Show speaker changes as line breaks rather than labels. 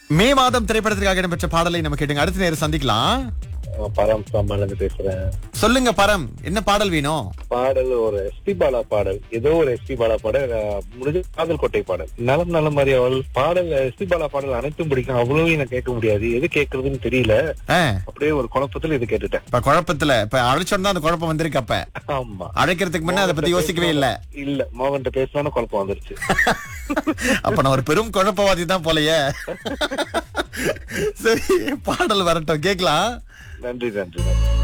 மே மாதம் திரைப்படத்திற்காக இடம்பெற்ற பாடலை நம்ம கேட்டுங்க அடுத்த நேரம் சந்திக்கலாம்
பரம் சாமான்ல இருந்து பேசுறேன்
சொல்லுங்க பரம் என்ன பாடல் வேணும்
பாடல் ஒரு எஸ்பி பாலா பாடல் ஏதோ ஒரு எஸ்பி பாலா பாடல் அஹ், முடிஞ்ச காதல் கோட்டை பாடல் நலம் நலம் மாதிரி அவள் பாடல் எஸ்பி பாலா பாடல் அனைத்தும் பிடிக்கும் அவ்வளவு எனக்கு கேட்க முடியாது எது கேட்கறதுன்னு தெரியல
ஆ,
அப்படியே ஒரு குழப்பத்துல இது கேட்டுட்டேன்
இப்ப குழப்பத்துல இப்ப அழைச்சோன்னா அந்த குழப்பம் வந்திருக்கு அப்ப
ஆமா
அழைக்கிறதுக்கு முன்ன அதை பத்தி யோசிக்கவே இல்ல
இல்ல மோகன்ட்ட பேசினாலும் குழப்பம் வந்துருச்சு
அப்ப நான் ஒரு பெரும் குழப்பவாதி தான் போலயே சரி பாடல் வரட்டும் கேக்கலாம்
நன்றி நன்றி நன்றி